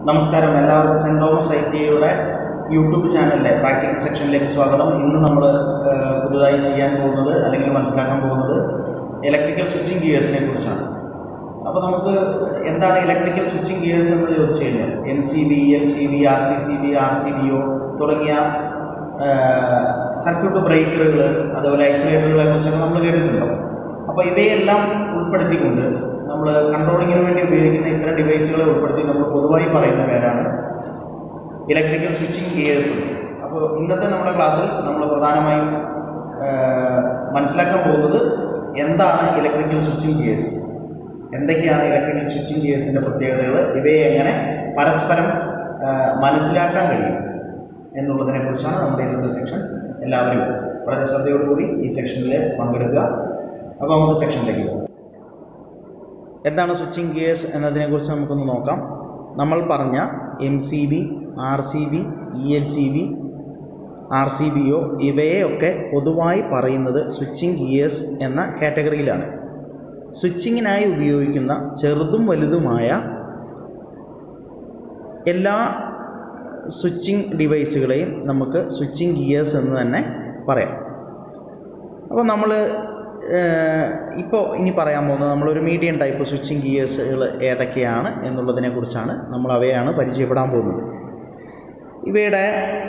നമസ്കാരം എല്ലാവർക്കും Saint Thomas I T ഐയുടെ യൂട്യൂബ് ചാനലിലെ പ്രാക്ടിക്കൽ സെക്ഷനിലേക്ക് സ്വാഗതം ഇന്ന് നമ്മൾ പുതുതായി ചെയ്യാൻ പോകുന്നത് അല്ലെങ്കിൽ മനസ്സിലാക്കാൻ പോകുന്നത് ഇലക്ട്രിക്കൽ സ്വിച്ചിങ് ഗിയേഴ്സിനെ കുറിച്ചാണ് അപ്പോൾ നമുക്ക് എന്താണ് ഇലക്ട്രിക്കൽ സ്വിച്ചിങ് ഗിയേഴ്സ് എന്ന് ചോദിച്ചു കഴിഞ്ഞാൽ M C B L C B R C C B R C B O തുടങ്ങിയ സർക്യൂട്ട് ബ്രേക്കറുകൾ അതുപോലെ ഐസൊലേറ്ററുകളെ കുറിച്ചൊക്കെ നമ്മൾ കേട്ടിട്ടുണ്ടോ അപ്പോൾ ഇവയെല്ലാം ഉൾപ്പെടുത്തിക്കൊണ്ട് നമ്മൾ കൺട്രോളിങ്ങിന് വേണ്ടി ഉപയോഗിക്കുന്ന ഇത്തരം ഡിവൈസുകളെ ഉൾപ്പെടുത്തി നമ്മൾ പൊതുവായി പറയുന്ന പേരാണ് ഇലക്ട്രിക്കൽ സ്വിച്ചിങ് ഗിയേഴ്സ് അപ്പോൾ ഇന്നത്തെ നമ്മുടെ ക്ലാസ്സിൽ നമ്മൾ പ്രധാനമായും ആ, മനസ്സിലാക്കാൻ പോകുന്നത് എന്താണ് ഇലക്ട്രിക്കൽ സ്വിച്ചിങ് ഗിയേഴ്സ് എന്തൊക്കെയാണ് ഇലക്ട്രിക്കൽ സ്വിച്ചിങ് ഗിയേഴ്സിൻ്റെ പ്രത്യേകതകൾ ഇവയെ എങ്ങനെ പരസ്പരം ആ, മനസ്സിലാക്കാൻ കഴിയും എന്നുള്ളതിനെ കുറിച്ചാണ് നമ്മുടെ ഇന്നത്തെ സെക്ഷൻ എല്ലാവരും വളരെ ശ്രദ്ധയോടുകൂടി ഈ സെക്ഷനിൽ പങ്കെടുക്കുക അപ്പോൾ നമുക്ക് സെക്ഷനിലേക്ക് പോകാം എന്താണ് സ്വിച്ചിങ് ഗിയേഴ്സ് എന്നതിനെക്കുറിച്ച് നമുക്കൊന്ന് നോക്കാം നമ്മൾ പറഞ്ഞ M C B R C B E L C B R C B O ഇവയെയൊക്കെ പൊതുവായി പറയുന്നത് സ്വിച്ചിങ് ഗിയേഴ്സ് എന്ന കാറ്റഗറിയിലാണ് സ്വിച്ചിങ്ങിനായി ഉപയോഗിക്കുന്ന ചെറുതും വലുതുമായ എല്ലാ സ്വിച്ചിങ് ഡിവൈസുകളെയും നമുക്ക് സ്വിച്ചിങ് ഗിയേഴ്സ് എന്ന് തന്നെ പറയാം അപ്പോൾ നമ്മൾ ഇപ്പോൾ ഇനി പറയാൻ പോകുന്നത് നമ്മളൊരു മീഡിയം ടൈപ്പ് സ്വിച്ചിങ് ഗിയേഴ്സുകൾ ഏതൊക്കെയാണ് എന്നുള്ളതിനെ കുറിച്ചാണ് നമ്മൾ അവയാണ് പരിചയപ്പെടാൻ പോകുന്നത് ഇവയുടെ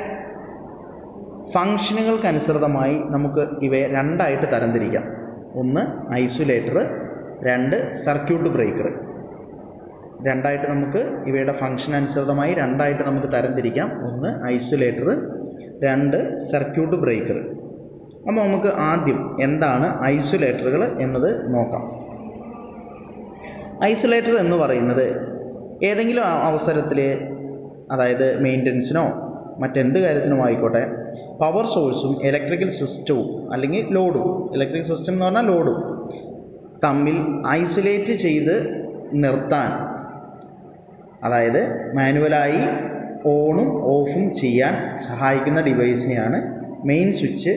ഫങ്ഷനുകൾക്കനുസൃതമായി നമുക്ക് ഇവയെ രണ്ടായിട്ട് തരംതിരിക്കാം ഒന്ന് ഐസൊലേറ്റർ രണ്ട് സർക്യൂട്ട് ബ്രേക്കർ രണ്ടായിട്ട് നമുക്ക് ഇവയുടെ ഫങ്ഷൻ അനുസൃതമായി രണ്ടായിട്ട് നമുക്ക് തരംതിരിക്കാം ഒന്ന് ഐസൊലേറ്റർ രണ്ട് സർക്യൂട്ട് ബ്രേക്കർ അപ്പോൾ നമുക്ക് ആദ്യം എന്താണ് ഐസൊലേറ്ററുകൾ എന്നത് നോക്കാം ഐസൊലേറ്റർ എന്ന് പറയുന്നത് ഏതെങ്കിലും അ- അവസരത്തിൽ അതായത് മെയിൻ്റനൻസിനോ മറ്റെന്ത് കാര്യത്തിനും ആയിക്കോട്ടെ പവർ സോഴ്സും ഇലക്ട്രിക്കൽ സിസ്റ്റവും അല്ലെങ്കിൽ ലോഡും ഇലക്ട്രിക് സിസ്റ്റം എന്ന് പറഞ്ഞാൽ ലോഡും തമ്മിൽ ഐസൊലേറ്റ് ചെയ്ത് നിർത്താൻ അതായത് മാനുവലായി ഓണും ഓഫും ചെയ്യാൻ സഹായിക്കുന്ന ഡിവൈസിനെയാണ് മെയിൻ സ്വിച്ച്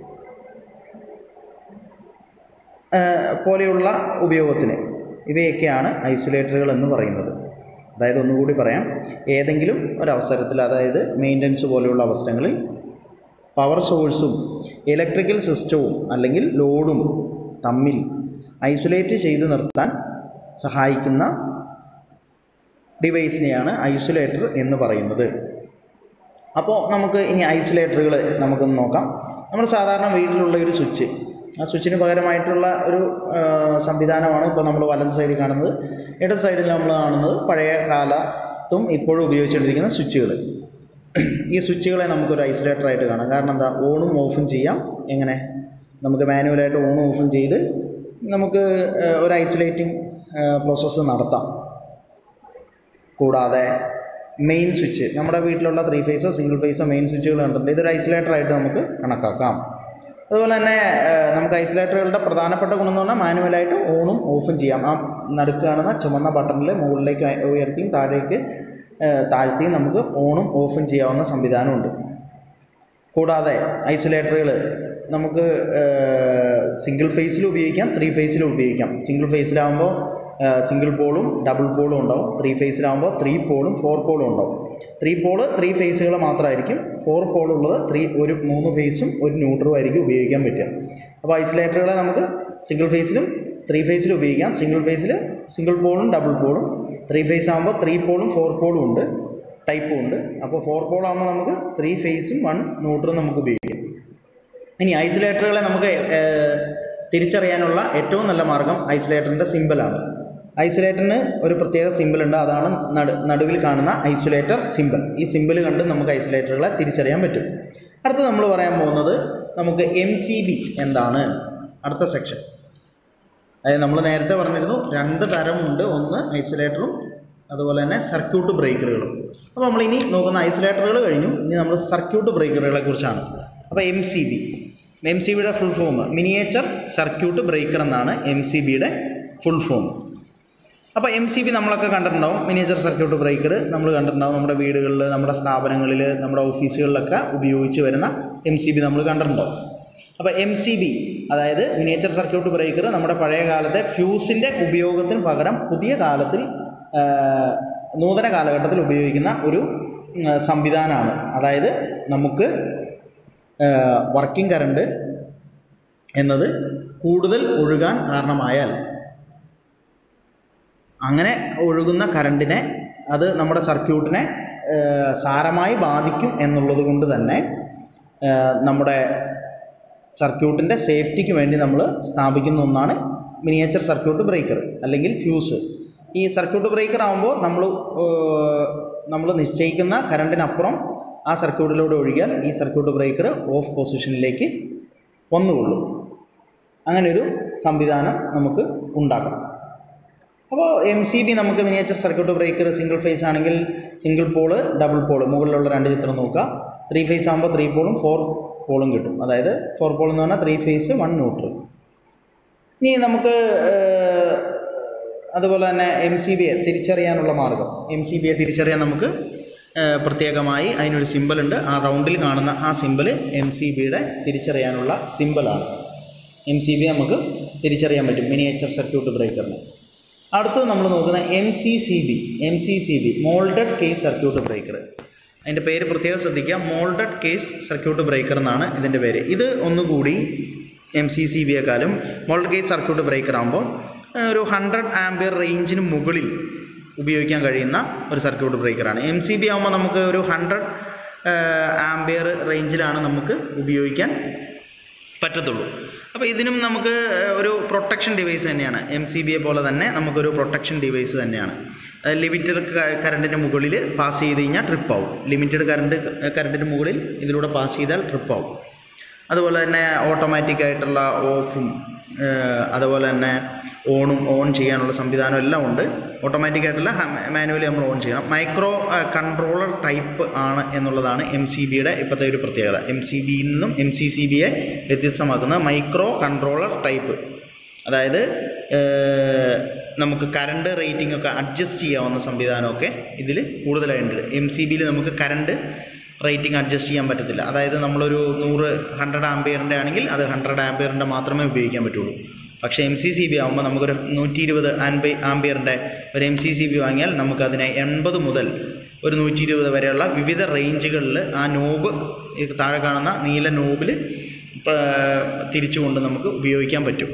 പോലെയുള്ള ഉപയോഗത്തിന് ഇവയൊക്കെയാണ് ഐസൊലേറ്ററുകൾ എന്ന് പറയുന്നത് അതായത് ഒന്നുകൂടി പറയാം ഏതെങ്കിലും ഒരവസരത്തിൽ അതായത് മെയിൻ്റനൻസ് പോലെയുള്ള അവസരങ്ങളിൽ പവർ സോഴ്സും ഇലക്ട്രിക്കൽ സിസ്റ്റവും അല്ലെങ്കിൽ ലോഡും തമ്മിൽ ഐസൊലേറ്റ് ചെയ്ത് നിർത്താൻ സഹായിക്കുന്ന ഡിവൈസിനെയാണ് ഐസൊലേറ്റർ എന്ന് പറയുന്നത് അപ്പോൾ നമുക്ക് ഇനി ഐസൊലേറ്ററുകൾ നമുക്കൊന്ന് നോക്കാം നമ്മൾ സാധാരണ വീട്ടിലുള്ള ഒരു സ്വിച്ച് ആ സ്വിച്ചിന് പകരമായിട്ടുള്ള ഒരു ആ, സംവിധാനമാണ് ഇപ്പോൾ നമ്മൾ വലത് സൈഡിൽ കാണുന്നത് ഇടത് സൈഡിൽ നമ്മൾ കാണുന്നത് പഴയ കാലത്തും ഇപ്പോഴും ഉപയോഗിച്ചുകൊണ്ടിരിക്കുന്ന സ്വിച്ചുകൾ ഈ സ്വിച്ചുകളെ നമുക്കൊരു ഐസൊലേറ്ററായിട്ട് കാണാം കാരണം എന്താ ഓണും ഓഫും ചെയ്യാം എങ്ങനെ നമുക്ക് മാനുവലായിട്ട് ഓണും ഓഫും ചെയ്ത് നമുക്ക് ആ, ഒരു ഐസൊലേറ്റിംഗ് പ്രോസസ്സ് നടത്താം കൂടാതെ മെയിൻ സ്വിച്ച് നമ്മുടെ വീട്ടിലുള്ള ത്രീ ഫേസോ സിംഗിൾ ഫേസോ മെയിൻ സ്വിച്ചുകൾ കണ്ടിട്ടുണ്ട് ഇതൊരു ഐസൊലേറ്റർ ആയിട്ട് നമുക്ക് കണക്കാക്കാം അതുപോലെ തന്നെ ഏഹ്, നമുക്ക് ഐസൊലേറ്ററുകളുടെ പ്രധാനപ്പെട്ട ഗുണം എന്ന് പറഞ്ഞാൽ മാനുവലായിട്ട് ഓണും ഓഫും ചെയ്യാം ആ നടുക്ക് കാണുന്ന ചുമന്ന ബട്ടണിൽ മുകളിലേക്ക് അയ- ഉയർത്തിയും താഴേക്ക് ഏഹ്, താഴ്ത്തിയും നമുക്ക് ഓണും ഓഫും ചെയ്യാവുന്ന സംവിധാനമുണ്ട് കൂടാതെ ഐസൊലേറ്ററുകൾ നമുക്ക് സിംഗിൾ ഫേസിൽ ഉപയോഗിക്കാം ത്രീ ഫേസിലും ഉപയോഗിക്കാം സിംഗിൾ ഫേസിലാകുമ്പോൾ സിംഗിൾ പോളും ഡബിൾ പോളും ഉണ്ടാവും ത്രീ ഫേസിലാകുമ്പോൾ ത്രീ പോളും ഫോർ പോളും ഉണ്ടാവും ത്രീ പോള് ത്രീ ഫേസുകൾ മാത്രമായിരിക്കും ഫോർ പോളുള്ളത് ത്രീ ഒരു മൂന്ന് ഫേസും ഒരു ന്യൂട്രും ആയിരിക്കും ഉപയോഗിക്കാൻ പറ്റുക അപ്പോൾ ഐസൊലേറ്ററുകളെ നമുക്ക് സിംഗിൾ ഫേസിലും ത്രീ ഫേസിലും ഉപയോഗിക്കാം സിംഗിൾ ഫേസിൽ സിംഗിൾ പോളും ഡബിൾ പോളും ത്രീ ഫേസ് ആകുമ്പോൾ ത്രീ പോളും ഫോർ പോളും ഉണ്ട് ടൈപ്പും ഉണ്ട് അപ്പോൾ ഫോർ പോൾ ആകുമ്പോൾ നമുക്ക് ത്രീ ഫേസും വൺ ന്യൂട്രും നമുക്ക് ഉപയോഗിക്കാം ഇനി ഐസൊലേറ്ററുകളെ നമുക്ക് ഏഹ്, തിരിച്ചറിയാനുള്ള ഏറ്റവും നല്ല മാർഗം ഐസൊലേറ്ററിൻ്റെ സിമ്പിളാണ് ഐസൊലേറ്ററിന് ഒരു പ്രത്യേക സിമ്പിൾ ഉണ്ട് അതാണ് നടു നടുവിൽ കാണുന്ന ഐസൊലേറ്റർ സിമ്പിൾ ഈ സിമ്പിൾ കണ്ട് നമുക്ക് ഐസൊലേറ്ററുകളെ തിരിച്ചറിയാൻ പറ്റും അടുത്ത് നമ്മൾ പറയാൻ പോകുന്നത് നമുക്ക് എം സി ബി എന്താണ് അടുത്ത സെക്ഷൻ അതായത് നമ്മൾ നേരത്തെ പറഞ്ഞിരുന്നു രണ്ട് തരമുണ്ട് ഒന്ന് ഐസൊലേറ്ററും അതുപോലെ തന്നെ സർക്യൂട്ട് ബ്രേക്കറുകളും അപ്പോൾ നമ്മൾ ഇനി നോക്കുന്ന ഐസൊലേറ്ററുകൾ കഴിഞ്ഞു ഇനി നമ്മൾ സർക്യൂട്ട് ബ്രേക്കറുകളെ കുറിച്ചാണ് അപ്പോൾ M C B M C ബിയുടെ full form miniature circuit breaker എന്നാണ് എം സി ബിയുടെ ഫുൾ ഫോം അപ്പോൾ എം സി ബി നമ്മളൊക്കെ കണ്ടിട്ടുണ്ടാവും മിനിയേച്ചർ സർക്യൂട്ട് ബ്രേക്കർ നമ്മൾ കണ്ടിട്ടുണ്ടാവും നമ്മുടെ വീടുകളിൽ നമ്മുടെ സ്ഥാപനങ്ങളിൽ നമ്മുടെ ഓഫീസുകളിലൊക്കെ ഉപയോഗിച്ച് വരുന്ന എം സി ബി നമ്മൾ കണ്ടിട്ടുണ്ടാവും അപ്പോൾ എം സി ബി അതായത് മിനിയേച്ചർ സർക്യൂട്ട് ബ്രേക്കർ നമ്മുടെ പഴയ കാലത്തെ ഫ്യൂസിൻ്റെ ഉപയോഗത്തിന് പകരം പുതിയ കാലത്തിൽ ആ, നൂതന കാലഘട്ടത്തിൽ ഉപയോഗിക്കുന്ന ഒരു ഉം, സംവിധാനമാണ് അതായത് നമുക്ക് വർക്കിംഗ് കറണ്ട് എന്നത് കൂടുതൽ ഒഴുകാൻ കാരണമായാൽ അങ്ങനെ ഒഴുകുന്ന കറണ്ടിനെ അത് നമ്മുടെ സർക്യൂട്ടിനെ ഏഹ്, സാരമായി ബാധിക്കും എന്നുള്ളത് കൊണ്ട് തന്നെ ഏഹ്, നമ്മുടെ സർക്യൂട്ടിൻ്റെ സേഫ്റ്റിക്ക് വേണ്ടി നമ്മൾ സ്ഥാപിക്കുന്ന ഒന്നാണ് മിനിയേച്ചർ സർക്യൂട്ട് ബ്രേക്കർ അല്ലെങ്കിൽ ഫ്യൂസ് ഈ സർക്യൂട്ട് ബ്രേക്കർ ആകുമ്പോൾ നമ്മൾ നമ്മൾ നിശ്ചയിക്കുന്ന കറണ്ടിനപ്പുറം ആ സർക്യൂട്ടിലൂടെ ഒഴുകിയാൽ ഈ സർക്യൂട്ട് ബ്രേക്കർ ഓഫ് പൊസിഷനിലേക്ക് വന്നുകൊള്ളും അങ്ങനെ ഒരു സംവിധാനം നമുക്ക് ഉണ്ടാക്കാം അപ്പോൾ എം സി ബി നമുക്ക് miniature circuit breaker single phase ആണെങ്കിൽ സിംഗിൾ പോള് ഡബിൾ പോള് മുകളിലുള്ള രണ്ട് ചിത്രം നോക്കുക ത്രീ ഫേസ് ആകുമ്പോൾ ത്രീ പോളും ഫോർ പോളും കിട്ടും അതായത് ഫോർ പോൾ എന്ന് പറഞ്ഞാൽ ത്രീ ഫേസ് വൺ ന്യൂട്രൽ ഇനി നമുക്ക് ഏഹ്, അതുപോലെ തന്നെ എം സി ബിയെ തിരിച്ചറിയാനുള്ള മാർഗം എം സി ബിയെ തിരിച്ചറിയാൻ നമുക്ക് ഏഹ്, പ്രത്യേകമായി അതിനൊരു സിമ്പൽ ഉണ്ട് ആ റൗണ്ടിൽ കാണുന്ന ആ സിമ്പൽ എം സി ബിയുടെ തിരിച്ചറിയാനുള്ള സിമ്പലാണ് എം സി ബി നമുക്ക് തിരിച്ചറിയാൻ പറ്റും മിനിയേച്ചർ സർക്യൂട്ട് ബ്രേക്കറിന് അടുത്തത് നമ്മൾ നോക്കുന്ന M C C B M C C B moulded case circuit breaker അതിൻ്റെ പേര് പ്രത്യേകം ശ്രദ്ധിക്കുക മോൾഡഡ് കേസ് സർക്യൂട്ട് ബ്രേക്കർ എന്നാണ് ഇതിൻ്റെ പേര് ഇത് ഒന്നുകൂടി എം സി സി ബിയെക്കാളും മോൾഡഡ് കേസ് സർക്യൂട്ട് ബ്രേക്കർ ആകുമ്പോൾ ഏഹ്, ഒരു ഹൺഡ്രഡ് ആംബിയർ റേഞ്ചിന് മുകളിൽ ഉപയോഗിക്കാൻ കഴിയുന്ന ഒരു സർക്യൂട്ട് ബ്രേക്കറാണ് എം സി ബി ആകുമ്പോൾ നമുക്ക് ഒരു ഹൺഡ്രഡ് ആംബിയർ റേഞ്ചിലാണ് നമുക്ക് ഉപയോഗിക്കാൻ പറ്റത്തുള്ളൂ അപ്പോൾ ഇതിനും നമുക്ക് ഏഹ്, ഒരു പ്രൊട്ടക്ഷൻ ഡിവൈസ് തന്നെയാണ് എം സി ബിയെ പോലെ തന്നെ നമുക്കൊരു പ്രൊട്ടക്ഷൻ ഡിവൈസ് തന്നെയാണ് ലിമിറ്റഡ് കറണ്ടിൻ്റെ മുകളിൽ പാസ് ചെയ്ത് കഴിഞ്ഞാൽ ട്രിപ്പ് ആവും ലിമിറ്റഡ് കറണ്ട് കറണ്ടിൻ്റെ മുകളിൽ ഇതിലൂടെ പാസ് ചെയ്താൽ ട്രിപ്പ് ആവും അതുപോലെ തന്നെ ഓട്ടോമാറ്റിക് ആയിട്ടുള്ള ഓഫും ഏഹ്, അതുപോലെ തന്നെ ഓണും ഓൺ ചെയ്യാനുള്ള സംവിധാനം എല്ലാം ഉണ്ട് ഓട്ടോമാറ്റിക് ആയിട്ടുള്ള മാനുവലി നമ്മൾ ഓൺ ചെയ്യണം മൈക്രോ കൺട്രോളർ ടൈപ്പ് ആണ് എന്നുള്ളതാണ് എം സി ബിയുടെ ഇപ്പോഴത്തെ ഒരു പ്രത്യേകത എം സി ബിയിൽ നിന്നും എം സി സി ബിയെ വ്യത്യസ്തമാക്കുന്ന മൈക്രോ കൺട്രോളർ ടൈപ്പ് അതായത് ഏഹ്, നമുക്ക് കറണ്ട് റേറ്റിംഗ് ഒക്കെ അഡ്ജസ്റ്റ് ചെയ്യാവുന്ന സംവിധാനമൊക്കെ ഇതിൽ കൂടുതലായിട്ടുണ്ട് എം സി ബിയിൽ നമുക്ക് കറണ്ട് റേറ്റിംഗ് അഡ്ജസ്റ്റ് ചെയ്യാൻ പറ്റത്തില്ല അതായത് നമ്മളൊരു നൂറ് ഹൺഡ്രഡ് ആംബിയറിൻ്റെ ആണെങ്കിൽ അത് ഹൺഡ്രഡ് ആംബിയറിൻ്റെ മാത്രമേ ഉപയോഗിക്കാൻ പറ്റുള്ളൂ പക്ഷേ എം സി സി ബി ആകുമ്പോൾ നമുക്കൊരു നൂറ്റി ഇരുപത് ആൻബി ആംബിയറിൻ്റെ ഒരു എം സി സി ബി വാങ്ങിയാൽ നമുക്കതിനെ എൺപത് മുതൽ ഒരു നൂറ്റി ഇരുപത് വരെയുള്ള വിവിധ റേഞ്ചുകളിൽ ആ നോബ് ഈ താഴെ കാണുന്ന നീല നോബിൽ തിരിച്ചുകൊണ്ട് നമുക്ക് ഉപയോഗിക്കാൻ പറ്റും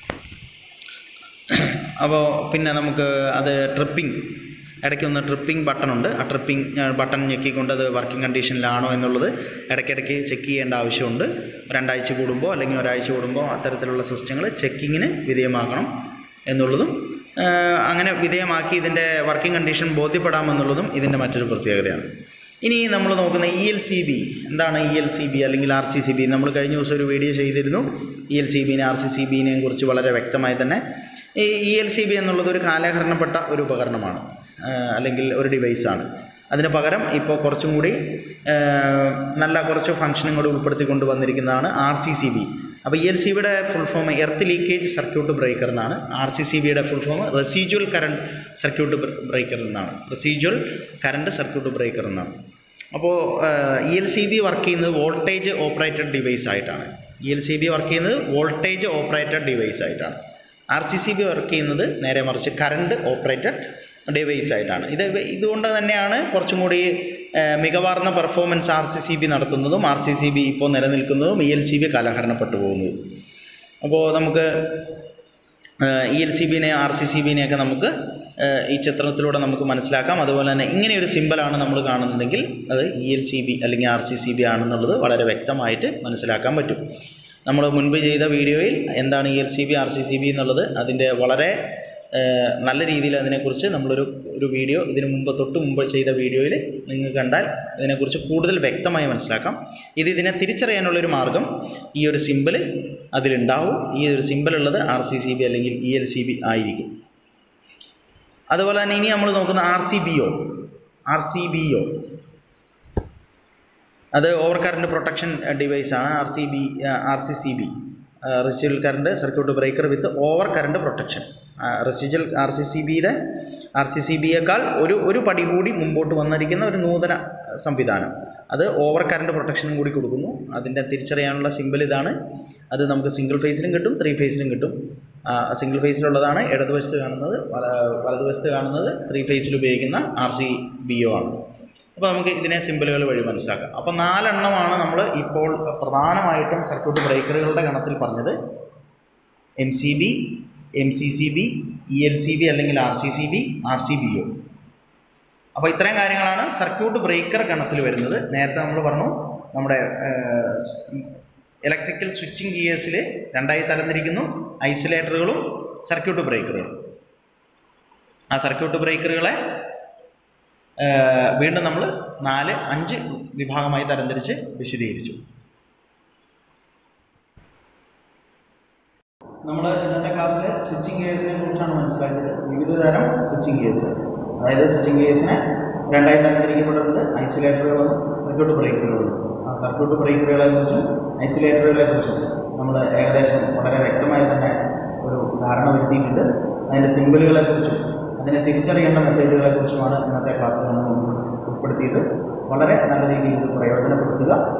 അപ്പോൾ പിന്നെ നമുക്ക് അത് ട്രിപ്പിംഗ് ഇടയ്ക്കൊന്ന് ട്രിപ്പിംഗ് ബട്ടൺ ഉണ്ട് ആ ട്രിപ്പിംഗ് ബട്ടൺ ഞെക്കിക്കൊണ്ട് അത് വർക്കിംഗ് കണ്ടീഷനിലാണോ എന്നുള്ളത് ഇടയ്ക്കിടയ്ക്ക് ചെക്ക് ചെയ്യേണ്ട ആവശ്യമുണ്ട് രണ്ടാഴ്ച കൂടുമ്പോൾ അല്ലെങ്കിൽ ഒരാഴ്ച കൂടുമ്പോൾ അത്തരത്തിലുള്ള സിസ്റ്റങ്ങൾ ചെക്കിങ്ങിന് വിധേയമാക്കണം എന്നുള്ളതും ആ, അങ്ങനെ വിധേയമാക്കി ഇതിൻ്റെ വർക്കിംഗ് കണ്ടീഷൻ ബോധ്യപ്പെടാമെന്നുള്ളതും ഇതിൻ്റെ മറ്റൊരു പ്രത്യേകതയാണ് ഇനി നമ്മൾ നോക്കുന്ന ഇ എൽ സി ബി എന്താണ് ഇ എൽ സി ബി അല്ലെങ്കിൽ ആർ സി സി ബി നമ്മൾ കഴിഞ്ഞ ദിവസം ഒരു വീഡിയോ ചെയ്തിരുന്നു ഇ എൽ സി ബിനെ ആർ സി സി ബിനെയും കുറിച്ച് വളരെ വ്യക്തമായി തന്നെ ഈ ഇ എൽ സി ബി എന്നുള്ളത് ഒരു കാലഹരണപ്പെട്ട ഒരു ഉപകരണമാണ് ആ, അല്ലെങ്കിൽ ഒരു ഡിവൈസാണ് അതിന് പകരം ഇപ്പോൾ കുറച്ചും കൂടി ആ, നല്ല കുറച്ച് ഫംഗ്ഷനും കൂടി ഉൾപ്പെടുത്തിക്കൊണ്ട് വന്നിരിക്കുന്നതാണ് ആർ സി സി ബി അപ്പോൾ ഇ എൽ സി ബിയുടെ full form earth leakage circuit breaker എന്നാണ് ആർ സി സി ബിയുടെ full form residual current circuit breaker എന്നാണ് റെസീജ്വൽ കറണ്ട് സർക്യൂട്ട് ബ്രേക്കർ എന്നാണ് അപ്പോൾ E L C B work ചെയ്യുന്നത് voltage operated device ആയിട്ടാണ് E L C B work ചെയ്യുന്നത് voltage operated device ആയിട്ടാണ് R C C B work ചെയ്യുന്നത് നേരെ മറിച്ച് കറണ്ട് ഓപ്പറേറ്റഡ് ഡിവൈസ് ആയിട്ടാണ് ഇത് ഇതുകൊണ്ട് തന്നെയാണ് കുറച്ചും കൂടി ആ, മികവാർന്ന performance R C C B നടത്തുന്നതും ആർ സി സി ബി ഇപ്പോൾ നിലനിൽക്കുന്നതും ഇ എൽ സി ബി കാലഹരണപ്പെട്ടു പോകുന്നതും അപ്പോൾ നമുക്ക് ഇ എൽ സി ബിനെ ആർ സി സി ബിനെയൊക്കെ നമുക്ക് ആ, ഈ ചിത്രത്തിലൂടെ നമുക്ക് മനസ്സിലാക്കാം അതുപോലെ തന്നെ ഇങ്ങനെ ഒരു സിമ്പലാണ് നമ്മൾ കാണുന്നതെങ്കിൽ അത് ഇ എൽ സി ബി അല്ലെങ്കിൽ ആർ സി സി ബി ആണെന്നുള്ളത് വളരെ വ്യക്തമായിട്ട് മനസ്സിലാക്കാൻ പറ്റും നമ്മൾ മുൻപ് ചെയ്ത വീഡിയോയിൽ എന്താണ് E L C B R C C B എന്നുള്ളത് അതിൻ്റെ വളരെ ആ, നല്ല രീതിയിൽ അതിനെക്കുറിച്ച് നമ്മളൊരു ഒരു വീഡിയോ ഇതിന് മുമ്പ് തൊട്ട് മുമ്പ് ചെയ്ത വീഡിയോയിൽ നിങ്ങൾ കണ്ടാൽ ഇതിനെക്കുറിച്ച് കൂടുതൽ വ്യക്തമായി മനസ്സിലാക്കാം ഇത് ഇതിനെ തിരിച്ചറിയാനുള്ളൊരു മാർഗം ഈ ഒരു സിമ്പിൾ അതിലുണ്ടാവും ഈ ഒരു സിമ്പിൾ ഉള്ളത് ആർ സി സി ബി അല്ലെങ്കിൽ ഇ എൽ സി ബി ആയിരിക്കും അതുപോലെ തന്നെ ഇനി നമ്മൾ നോക്കുന്ന R C B O R C B O അത് ഓവർ കറണ്ട് പ്രൊട്ടക്ഷൻ ഡിവൈസ് ആണ് R C B R C C B residual current circuit breaker with over current protection residual R C C ബിയുടെ R C C ബിയേക്കാൾ ഒരു ഒരു പടി കൂടി മുമ്പോട്ട് വന്നിരിക്കുന്ന ഒരു നൂതന സംവിധാനം അത് ഓവർ കറണ്ട് പ്രൊട്ടക്ഷനും കൂടി കൊടുക്കുന്നു അതിൻ്റെ തിരിച്ചറിയാനുള്ള സിമ്പിൾ ഇതാണ് അത് നമുക്ക് സിംഗിൾ ഫേസിലും കിട്ടും ത്രീ ഫേസിലും കിട്ടും സിംഗിൾ ഫേസിലുള്ളതാണ് ഇടതുവശത്ത് കാണുന്നത് വല- വലതുവശത്ത് കാണുന്നത് ത്രീ ഫേസിൽ ഉപയോഗിക്കുന്ന ആർ സി ബി ഒ ആണ് അപ്പോൾ നമുക്ക് ഇതിനെ സിമ്പിളുകൾ വഴി മനസ്സിലാക്കാം അപ്പോൾ നാലെണ്ണമാണ് നമ്മൾ ഇപ്പോൾ പ്രധാനമായിട്ടും സർക്യൂട്ട് ബ്രേക്കറുകളുടെ ഗണത്തിൽ പറഞ്ഞത് M C B M C C B E L C B അല്ലെങ്കിൽ R C C B R C B O അപ്പോൾ ഇത്രയും കാര്യങ്ങളാണ് സർക്യൂട്ട് ബ്രേക്കർ ഗണത്തിൽ വരുന്നത് നേരത്തെ നമ്മൾ പറഞ്ഞു നമ്മുടെ ഇലക്ട്രിക്കൽ സ്വിച്ചിങ് ഗിയേഴ്സിൽ രണ്ടായി തരംതിരിക്കുന്നു ഐസൊലേറ്ററുകളും സർക്യൂട്ട് ബ്രേക്കറുകളും ആ സർക്യൂട്ട് ബ്രേക്കറുകളെ ഏഹ്, വീണ്ടും നമ്മൾ നാല് അഞ്ച് വിഭാഗമായി തരംതിരിച്ച് വിശദീകരിച്ചു നമ്മൾ ഇന്നത്തെ ക്ലാസ്സിൽ സ്വിച്ചിങ് ഗിയേഴ്സിനെ കുറിച്ചാണ് മനസ്സിലാക്കിയത് വിവിധ തരം സ്വിച്ചിങ് ഗിയേഴ്സ് അതായത് സ്വിച്ചിങ് ഗിയേഴ്സിനെ രണ്ടായി തരംതിരിക്കപ്പെട്ടിട്ടുണ്ട് ഐസൊലേറ്ററുകളും സർക്യൂട്ട് ബ്രേക്കറുകളും ആ സർക്യൂട്ട് ബ്രേക്കറുകളെ കുറിച്ചും ഐസൊലേറ്ററുകളെ കുറിച്ചും നമ്മൾ ഏകദേശം വളരെ വ്യക്തമായി തന്നെ ഒരു ധാരണ വരുത്തിയിട്ടുണ്ട് അതിൻ്റെ സിമ്പിളുകളെ കുറിച്ചും അതിനെ തിരിച്ചറിയേണ്ട മെത്തേഡുകളെ കുറിച്ചുമാണ് ഇന്നത്തെ ക്ലാസ്സിൽ നമ്മൾ ഉൾപ്പെടുത്തിയത് വളരെ നല്ല രീതിയിൽ ഇത് പ്രയോജനപ്പെടുത്തുക